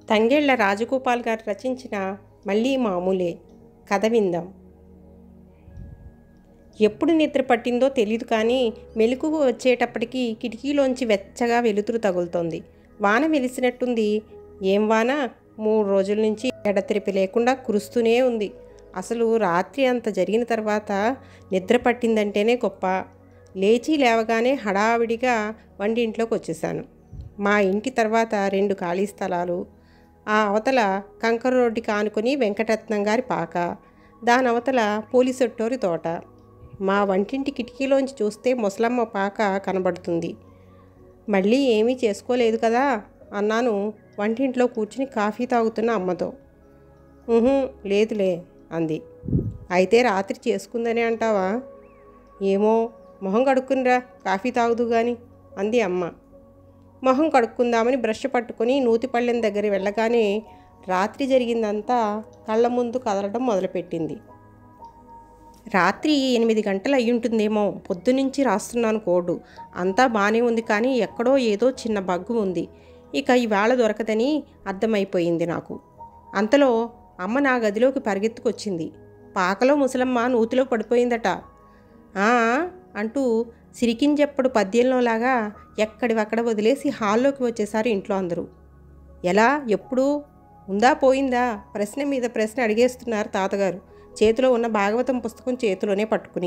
తంగేళ్ల రాజగోపాల్ గారు రచించిన మళ్ళీ మామూలే కథ విందాం ఎప్పుడు నిద్ర పట్టిందో తెలియదు కానీ మెలకు వచ్చేటప్పటికి కిటికీలోంచి వెచ్చగా వెలుతురు తగులుతోంది వాన వెలిసినట్టుంది ఏం వాన మూడు రోజుల నుంచి ఎడతెరిపి లేకుండా కురుస్తూనే ఉంది అసలు రాత్రి అంత జరిగిన తర్వాత నిద్ర పట్టిందంటేనే గొప్ప లేచి లేవగానే హడావిడిగా వంటింట్లోకి వచ్చేసాను మా ఇంటి తర్వాత రెండు ఖాళీ స్థలాలు ఆ అవతల కంకర రోడ్డుకి ఆనుకొని వెంకటరత్నం గారి పాక దాని అవతల పోలీసొట్టోరి తోట మా వంటింటి కిటికీలోంచి చూస్తే ముసలమ్మ పాక కనబడుతుంది మళ్ళీ ఏమీ చేసుకోలేదు కదా అన్నాను వంటింట్లో కూర్చుని కాఫీ తాగుతున్న అమ్మతో "ఉహుం, లేదులే అంది అయితే రాత్రి చేసుకుందని అంటావా ఏమో మొహం కడుక్కునిరా కాఫీ తాగుదు గాని అంది అమ్మ మొహం కడుక్కుందామని బ్రష్ పట్టుకొని నూతిపళ్ళెం దగ్గర వెళ్ళగానే రాత్రి జరిగిందంతా కళ్ళ ముందు కదలడం మొదలుపెట్టింది రాత్రి ఎనిమిది గంటలు అయ్యుంటుందేమో పొద్దునుంచి రాస్తున్నాను కోడు అంతా బాగానే ఉంది కానీ ఎక్కడో ఏదో చిన్న బగ్గు ఉంది ఇక ఇవాళ దొరకదని అర్థమైపోయింది నాకు అంతలో అమ్మ నా గదిలోకి పరిగెత్తుకొచ్చింది పాకలో ముసలమ్మ నూతిలో పడిపోయిందట "ఆ?" అంటూ సిరికింజెప్పడు పద్యంలోలాగా ఎక్కడివక్కడ వదిలేసి హాల్లోకి వచ్చేసారు ఇంట్లో అందరూ ఎలా ఎప్పుడు ఉందా పోయిందా ప్రశ్న మీద ప్రశ్న అడిగేస్తున్నారు తాతగారు చేతిలో ఉన్న భాగవతం పుస్తకం చేతిలోనే పట్టుకుని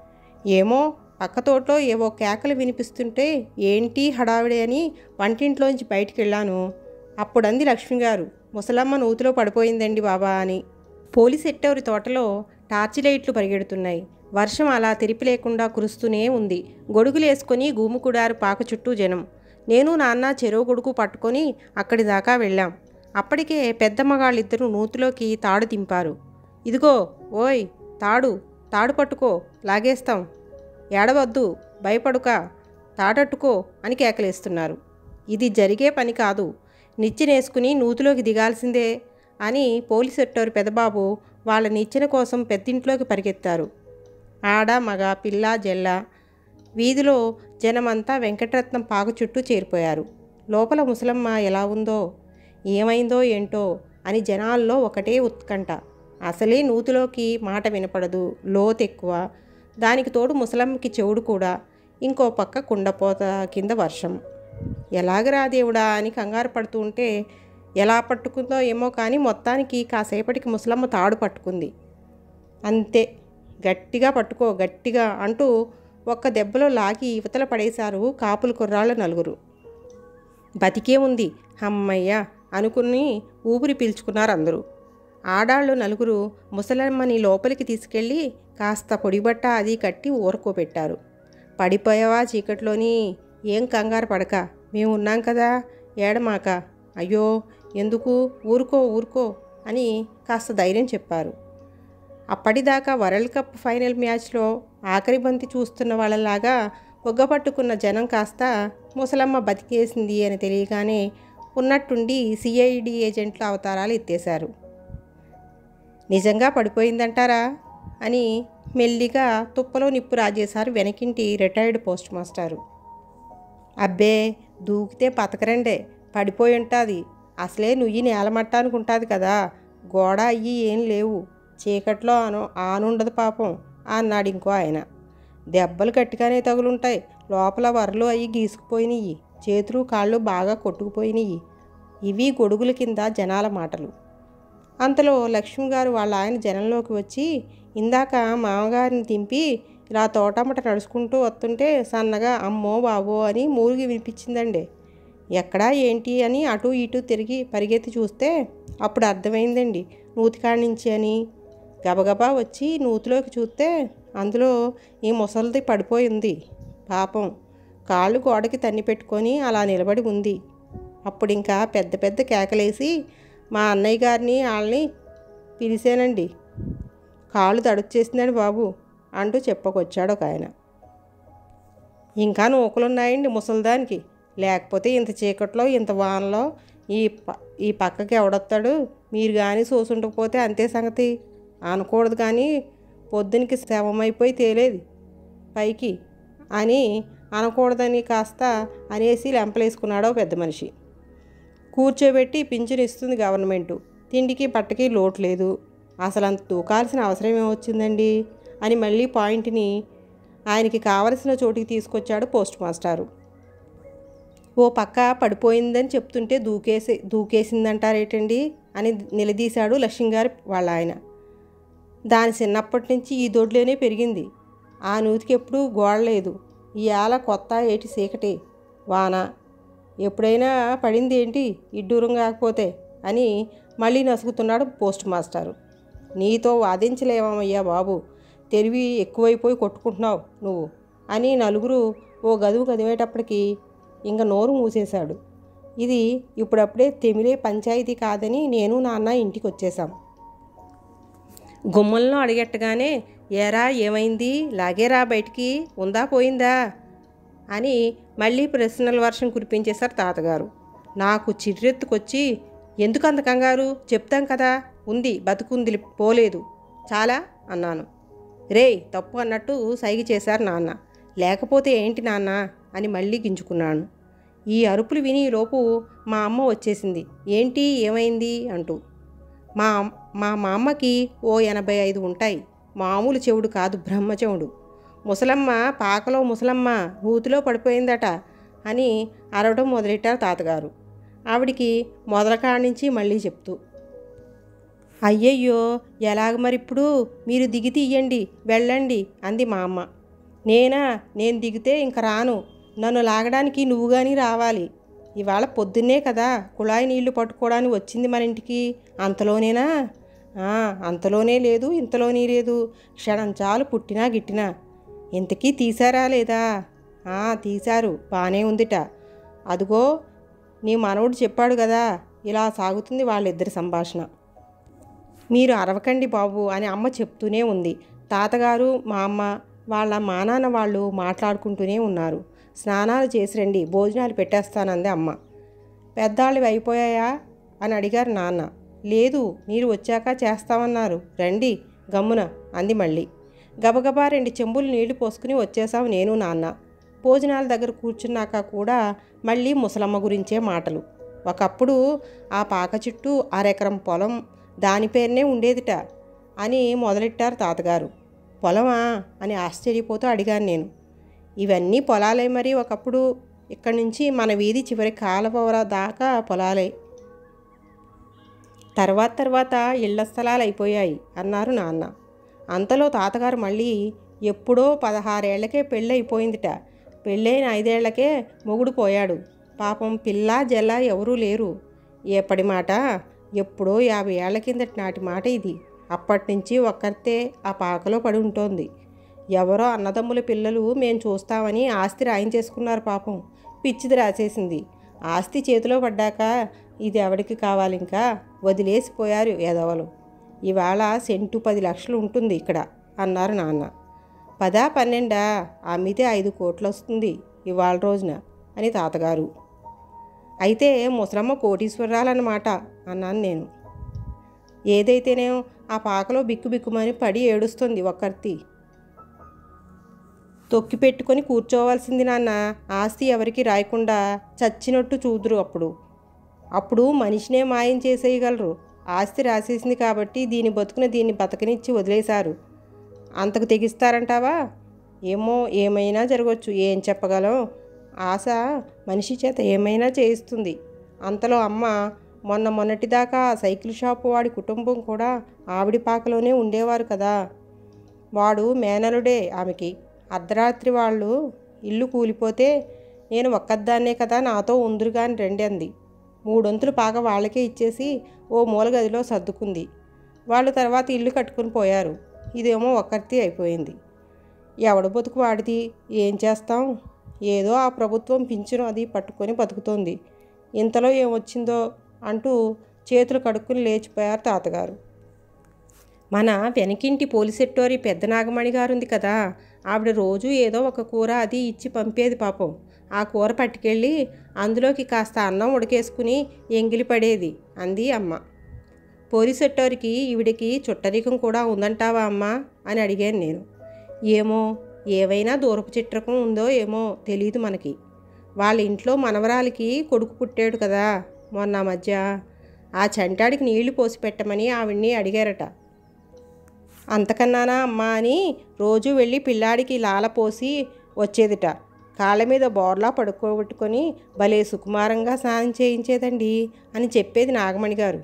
ఏమో పక్క తోటలో ఏవో కేకలు వినిపిస్తుంటే ఏంటి హడావిడి అని వంటింట్లోంచి బయటికి వెళ్ళాను అప్పుడంది లక్ష్మి గారు ముసలమ్మ నూతిలో పడిపోయిందండి బాబా అని పోలీస్ ఎట్టవరి తోటలో టార్చి లైట్లు పరిగెడుతున్నాయి వర్షం అలా తెరిపి లేకుండా కురుస్తూనే ఉంది గొడుగులేసుకొని గూముకుడారు పాక చుట్టూ జనం నేను నాన్న చెరువు గొడుగు పట్టుకొని అక్కడి దాకా వెళ్ళాం అప్పటికే పెద్ద మగాళ్ళిద్దరూ నూతిలోకి తాడు దింపారు ఇదిగో ఓయ్ తాడు తాడు పట్టుకో లాగేస్తాం ఏడవద్దు భయపడుక తాటట్టుకో అని కేకలేస్తున్నారు ఇది జరిగే పని కాదు నిచ్చెనేసుకుని నూతిలోకి దిగాల్సిందే అని పోలీసు ఎట్టోరు పెదబాబు వాళ్ళ నిచ్చెన కోసం పెద్దింట్లోకి పరిగెత్తారు ఆడ మగ పిల్ల జెల్ల వీధిలో జనమంతా వెంకటరత్నం పాకు చుట్టూ చేరిపోయారు లోపల ముసలమ్మ ఎలా ఉందో ఏమైందో ఏంటో అని జనాల్లో ఒకటే ఉత్కంఠ అసలే నూతిలోకి మాట వినపడదు లోతు ఎక్కువ దానికి తోడు ముసలమ్మకి చెవుడు కూడా ఇంకో పక్క కుండపోత కింద వర్షం ఎలాగరా దేవుడా అని కంగారు పడుతూ ఉంటే ఎలా పట్టుకుందో ఏమో కానీ మొత్తానికి కాసేపటికి ముసలమ్మ తాడు పట్టుకుంది అంతే గట్టిగా పట్టుకో గట్టిగా అంటూ ఒక్క దెబ్బలో లాగి యువతల పడేశారు కాపుల కుర్రాళ్ళ నలుగురు బతికే ఉంది అమ్మయ్య అనుకుని ఊపిరి పీల్చుకున్నారు అందరూ ఆడాళ్ళు నలుగురు ముసలమ్మని లోపలికి తీసుకెళ్ళి కాస్త పొడిబట్ట అది కట్టి ఊరకోబెట్టారు పడిపోయావా చీకట్లోని ఏం కంగారు పడక మేము ఉన్నాం కదా ఏడమాక అయ్యో ఎందుకు ఊరుకో ఊరుకో అని కాస్త ధైర్యం చెప్పారు అప్పటిదాకా వరల్డ్ కప్ ఫైనల్ మ్యాచ్లో ఆఖరి బంతి చూస్తున్న వాళ్ళలాగా ఒగ్గపట్టుకున్న జనం కాస్త ముసలమ్మ బతికేసింది అని తెలియగానే ఉన్నట్టుండి సిఐడి ఏజెంట్ల అవతారాలు ఎత్తేశారు నిజంగా పడిపోయిందంటారా అని మెల్లిగా తుప్పలో నిప్పు రాజేశారు వెనకింటి రిటైర్డ్ పోస్ట్ మాస్టారు అబ్బే దూకితే పతకరండే పడిపోయి ఉంటుంది అసలే నుయ్యి నేలమట్టానికి ఉంటుంది కదా గోడ అయ్యి ఏం లేవు చీకట్లో ఆను ఆనుండదు పాపం అన్నాడు ఇంకో ఆయన దెబ్బలు గట్టిగానే తగులుంటాయి లోపల వరలు అయ్యి గీసుకుపోయినాయి చేతులు కాళ్ళు బాగా కొట్టుకుపోయినాయి ఇవి గొడుగుల కింద జనాల మాటలు అంతలో లక్ష్మి గారు వాళ్ళ ఆయన జనంలోకి వచ్చి ఇందాక మామగారిని దింపి ఇలా తోటమ్మట నడుచుకుంటూ వస్తుంటే సన్నగా అమ్మో బాబో అని మూలిగి వినిపించిందండి ఎక్కడా ఏంటి అని అటు ఇటు తిరిగి పరిగెత్తి చూస్తే అప్పుడు అర్థమైందండి నూతికాడి నుంచి అని గబగబా వచ్చి నూతిలోకి చూస్తే అందులో ఈ ముసలిది పడిపోయి ఉంది పాపం కాళ్ళు గోడకి తన్ని పెట్టుకొని అలా నిలబడి ఉంది అప్పుడు ఇంకా పెద్ద పెద్ద కేకలేసి మా అన్నయ్య గారిని వాళ్ళని పిలిచానండి కాళ్ళు తడుచేసిందండి బాబు అంటూ చెప్పుకొచ్చాడు ఒక ఆయన ఇంకా నూకలున్నాయండి ముసలిదానికి లేకపోతే ఇంత చీకట్లో ఇంత వానలో ఈ ప ఈ పక్కకి ఎవడొస్తాడు మీరు కానీ చూసుండకపోతే అంతే సంగతి అనకూడదు కానీ పొద్దునికి శవమైపోయి తేలేది పైకి అని అనకూడదని కాస్త అనేసి లెంపలేసుకున్నాడో పెద్ద మనిషి కూర్చోబెట్టి పింఛను ఇస్తుంది గవర్నమెంటు తిండికి పట్టకి లోటు లేదు అసలు అంత దూకాల్సిన అవసరం ఏమొచ్చిందండి అని మళ్ళీ పాయింట్ని ఆయనకి కావలసిన చోటికి తీసుకొచ్చాడు పోస్ట్ మాస్టారు ఓ పక్క పడిపోయిందని చెప్తుంటే దూకేసి దూకేసిందంటారేటండి అని నిలదీశాడు లక్ష్మి గారి వాళ్ళ ఆయన దాని చిన్నప్పటి నుంచి ఈ దొడ్లోనే పెరిగింది ఆ నూతికి ఎప్పుడూ గోడ లేదు ఇవాళ కొత్త ఏటి చీకటి వాన ఎప్పుడైనా పడింది ఏంటి ఇడ్డూరం కాకపోతే అని మళ్ళీ నసుగుతున్నాడు పోస్ట్ మాస్టారు నీతో వాదించలేమయ్యా బాబు తెలివి ఎక్కువైపోయి కొట్టుకుంటున్నావు నువ్వు అని నలుగురు ఓ గదువు కదివేటప్పటికి ఇంక నోరు మూసేశాడు ఇది ఇప్పుడప్పుడే తెమిలే పంచాయతీ కాదని నేను నాన్న ఇంటికి వచ్చేసాం గుమ్మంలో అడిగట్టగానే ఏరా ఏమైంది లాగేరా బయటికి ఉందా పోయిందా అని మళ్ళీ ప్రశ్నల వర్షం కురిపించేశారు తాతగారు నాకు చిర్రెత్తుకొచ్చి ఎందుకు అంత కంగారు చెప్తాం కదా ఉంది బతుకుంది పోలేదు చాలా అన్నాను రేయ్ తప్పు అన్నట్టు సైగ చేశారు నాన్న లేకపోతే ఏంటి నాన్న అని మళ్ళీ గింజుకున్నాను ఈ అరుపులు విని లోపు మా అమ్మ వచ్చేసింది ఏంటి ఏమైంది అంటూ మా మా మా అమ్మకి ఓ ఎనభై ఐదు ఉంటాయి మామూలు చెవుడు కాదు బ్రహ్మ చెవుడు ముసలమ్మ పాకలో ముసలమ్మ నూతిలో పడిపోయిందట అని అరవడం మొదలెట్టారు తాతగారు ఆవిడికి మొదల కాడి నుంచి మళ్ళీ చెప్తూ అయ్యయ్యో ఎలాగ మరిప్పుడు మీరు దిగి తీయండి వెళ్ళండి అంది మా అమ్మ నేనా నేను దిగితే ఇంక రాను నన్ను లాగడానికి నువ్వు కానీ రావాలి ఇవాళ పొద్దున్నే కదా కుళాయి నీళ్లు పట్టుకోవడానికి వచ్చింది మన ఇంటికి అంతలోనేనా "ఆ, అంతలోనే లేదు ఇంతలోనే లేదు క్షణం చాలు పుట్టినా గిట్టినా ఇంతకీ తీసారా లేదా "ఆ, తీశారు బాగానే ఉందిట అదిగో నీ మనవుడు చెప్పాడు కదా ఇలా సాగుతుంది వాళ్ళిద్దరి సంభాషణ మీరు అరవకండి బాబు అని అమ్మ చెప్తూనే ఉంది తాతగారు మా అమ్మ వాళ్ళ మా నాన్న వాళ్ళు మాట్లాడుకుంటూనే ఉన్నారు స్నానాలు చేసి రండి భోజనాలు పెట్టేస్తానంది అమ్మ పెద్దాళ్ళవి అయిపోయాయా అని అడిగారు నాన్న లేదు మీరు వచ్చాక చేస్తామన్నారు రండి గమ్మున అంది మళ్ళీ గబగబా రెండు చెంబులు నీళ్లు పోసుకుని వచ్చేసాం నేను నాన్న భోజనాల దగ్గర కూర్చున్నాక కూడా మళ్ళీ ముసలమ్మ గురించే మాటలు ఒకప్పుడు ఆ పాక చుట్టూ అరెకరం పొలం దాని పేరునే ఉండేదిట అని మొదలెట్టారు తాతగారు పొలమా అని ఆశ్చర్యపోతూ అడిగాను నేను ఇవన్నీ పొలాలే మరి ఒకప్పుడు ఇక్కడి నుంచి మన వీధి చివరి కాలపవర దాకా పొలాలే తర్వాత తర్వాత ఇళ్ల స్థలాలు అయిపోయాయి అన్నారు నాన్న అంతలో తాతగారు మళ్ళీ ఎప్పుడో పదహారేళ్లకే పెళ్ళి అయిపోయిందిట పెళ్ళైన ఐదేళ్లకే మొగుడు పోయాడు పాపం పిల్ల జల్ల ఎవరూ లేరు ఎప్పటి మాట ఎప్పుడో యాభై ఏళ్ల కిందటి నాటి మాట ఇది అప్పటి నుంచి ఒక్కరితే ఆ పాకలో పడి ఉంటోంది ఎవరో అన్నదమ్ముల పిల్లలు మేము చూస్తామని ఆస్తి రాయించేసుకున్నారు పాపం పిచ్చిది రాసేసింది ఆస్తి చేతిలో పడ్డాక ఇది ఎవడికి కావాలి ఇంకా వదిలేసిపోయారు ఎదవలు ఇవాళ సెంటు పది లక్షలు ఉంటుంది ఇక్కడ అన్నారు నాన్న పదా పన్నెండా అమ్మితే ఐదు కోట్లు వస్తుంది ఇవాళ రోజున అని తాతగారు అయితే ముసలమ్మ కోటీశ్వరాలన్నమాట అన్నాను నేను ఏదైతేనేం ఆ పాకలో బిక్కు బిక్కుమని పడి ఏడుస్తుంది ఒక్కర్తి తొక్కి పెట్టుకొని కూర్చోవాల్సింది నాన్న ఆస్తి ఎవరికి రాయకుండా చచ్చినట్టు చూదురు అప్పుడు అప్పుడు మనిషినే మాయం చేసేయగలరు ఆస్తి రాసేసింది కాబట్టి దీని బతుకున దీన్ని బతకనిచ్చి వదిలేశారు అంతకు తెగిస్తారంటావా ఏమో ఏమైనా జరగవచ్చు ఏం చెప్పగలం ఆశ మనిషి చేత ఏమైనా చేయిస్తుంది అంతలో అమ్మ మొన్న మొన్నటిదాకా ఆ సైకిల్ షాపు వాడి కుటుంబం కూడా ఆవిడి పాకలోనే ఉండేవారు కదా వాడు మేనలుడే ఆమెకి అర్ధరాత్రి వాళ్ళు ఇల్లు కూలిపోతే నేను ఒక్కదాన్నే కదా నాతో ఉందురుగాని రండి అంది మూడొంతులు పాక వాళ్ళకే ఇచ్చేసి ఓ మూల గదిలో సర్దుకుంది వాళ్ళు తర్వాత ఇల్లు కట్టుకుని పోయారు ఇదేమో ఒక్కరితి అయిపోయింది ఎవడ బతుకు వాడిది ఏం చేస్తాం ఏదో ఆ ప్రభుత్వం పింఛను అది పట్టుకొని బతుకుతోంది ఇంతలో ఏమొచ్చిందో అంటూ చేతులు కడుక్కుని లేచిపోయారు తాతగారు మన వెనకింటి పోలిసెట్టోరి పెద్ద నాగమణి గారు ఉంది కదా ఆవిడ రోజు ఏదో ఒక కూర అది ఇచ్చి పంపేది పాపం ఆ కూర పట్టుకెళ్ళి అందులోకి కాస్త అన్నం ఉడకేసుకుని ఎంగిలి పడేది అంది అమ్మ పోలిసెట్టోరికి ఈవిడికి చుట్టరికం కూడా ఉందంటావా అమ్మా అని అడిగాను నేను ఏమో ఏవైనా దూరపు చిట్రకం ఉందో ఏమో తెలియదు మనకి వాళ్ళ ఇంట్లో మనవరాలికి కొడుకు పుట్టాడు కదా మొన్న మధ్య ఆ చంటాడికి నీళ్లు పోసి పెట్టమని ఆవిడ్ని అడిగారట అంతకన్నానా అమ్మా అని రోజు వెళ్ళి పిల్లాడికి లాల పోసి వచ్చేదిట కాళ్ళ మీద బోర్లా పడుకోబెట్టుకొని భలే సుకుమారంగా స్నానం చేయించేదండి అని చెప్పేది నాగమణి గారు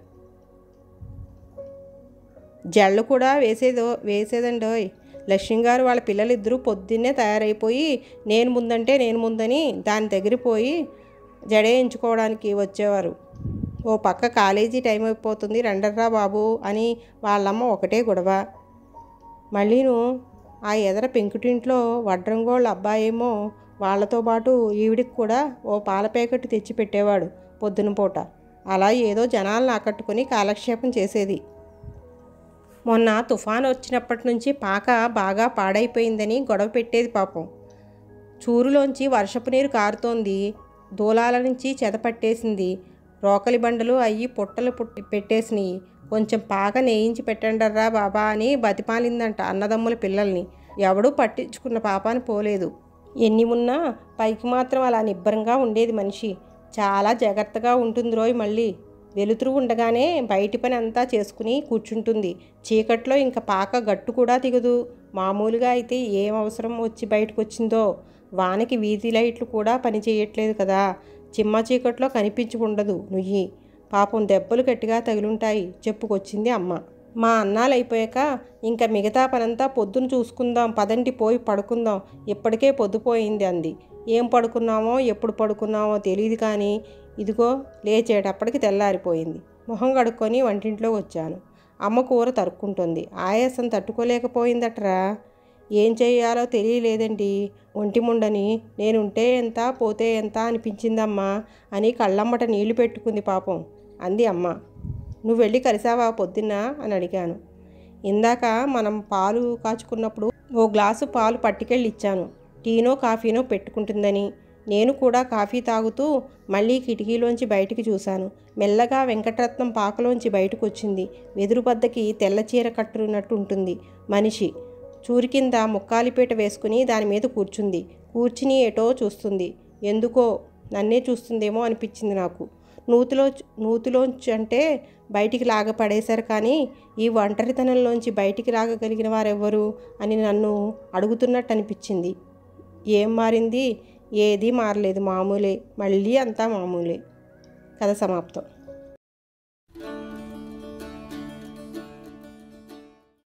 జళ్ళు కూడా వేసేదో వేసేదండోయ్ లక్ష్మి గారు వాళ్ళ పిల్లలిద్దరూ పొద్దున్నే తయారైపోయి నేను ముందంటే నేను ముందని దాని దగ్గర పోయి జడేయించుకోవడానికి వచ్చేవారు ఓ పక్క కాలేజీ టైం అయిపోతుంది రండర్రా బాబు అని వాళ్ళమ్మ ఒకటే గొడవ మళ్ళీను ఆ ఎదర పెంకుటింట్లో వడ్రంగోళ్ళ అబ్బాయేమో వాళ్ళతో పాటు ఈవిడికి కూడా ఓ పాల ప్యాకెట్ తెచ్చి పెట్టేవాడు పొద్దున పూట అలా ఏదో జనాలను ఆకట్టుకొని కాలక్షేపం చేసేది మొన్న తుఫాను వచ్చినప్పటి నుంచి పాక బాగా పాడైపోయిందని గొడవ పెట్టేది పాపం చూరులోంచి వర్షపు నీరు కారుతోంది దూలాల నుంచి చెద పట్టేసింది రోకలి బండలు అయ్యి పుట్టలు పుట్టి పెట్టేసినాయి కొంచెం పాక నేయించి పెట్టండర్రా బాబా అని బతిమాలిందంట అన్నదమ్ముల పిల్లల్ని ఎవడూ పట్టించుకున్న పాపాని పోలేదు ఎన్ని ఉన్నా పైకి మాత్రం అలా నిబ్బరంగా ఉండేది మనిషి చాలా జాగ్రత్తగా ఉంటుంది రోయ్ మళ్ళీ వెలుతురు ఉండగానే బయటి పని అంతా చేసుకుని కూర్చుంటుంది చీకట్లో ఇంకా పాక గట్టు కూడా దిగదు మామూలుగా అయితే ఏం అవసరం వచ్చి బయటకు వచ్చిందో వానకి వీధి లైట్లు కూడా పని చేయట్లేదు కదా చిమ్మ చీకట్లో కనిపించుకుండదు నుయ్యి పాపం దెబ్బలు గట్టిగా తగిలుంటాయి చెప్పుకొచ్చింది అమ్మ మా అన్నాలు అయిపోయాక ఇంకా మిగతా పనంతా పొద్దున చూసుకుందాం పదండి పోయి పడుకుందాం ఇప్పటికే పొద్దుపోయింది అంది ఏం పడుకున్నామో ఎప్పుడు పడుకున్నామో తెలియదు కానీ ఇదిగో లేచేటప్పటికి తెల్లారిపోయింది మొహం కడుక్కొని వంటింట్లో వచ్చాను అమ్మ కూర తరుక్కుంటుంది ఆయాసం తట్టుకోలేకపోయిందట్రా ఏం చేయాలో తెలియలేదండి ఒంటిముండని నేనుంటే ఎంత పోతే ఎంత అనిపించిందమ్మా అని కళ్ళమ్మట నీళ్లు పెట్టుకుంది పాపం అంది అమ్మ నువ్వు వెళ్ళి కలిసావా పొద్దున్న అని అడిగాను ఇందాక మనం పాలు కాచుకున్నప్పుడు ఓ గ్లాసు పాలు పట్టుకెళ్ళి ఇచ్చాను టీనో కాఫీనో పెట్టుకుంటుందని నేను కూడా కాఫీ తాగుతూ మళ్ళీ కిటికీలోంచి బయటికి చూశాను మెల్లగా వెంకటరత్నం పాకలోంచి బయటకు వచ్చింది వెదురు బద్దకి తెల్ల చీర కట్టున్నట్టు ఉంటుంది మనిషి చూరి కింద ముక్కాలిపీట వేసుకుని దాని మీద కూర్చుంది కూర్చుని ఏటో చూస్తుంది ఎందుకో నన్నే చూస్తుందేమో అనిపించింది నాకు నూతిలో నూతిలోంచి అంటే బయటికి లాగ పడేశారు కానీ ఈ ఒంటరితనంలోంచి బయటికి లాగగలిగిన వారెవ్వరు అని నన్ను అడుగుతున్నట్టు అనిపించింది ఏం మారింది ఏదీ మారలేదు మామూలే మళ్ళీ అంతా మామూలే కథ సమాప్తం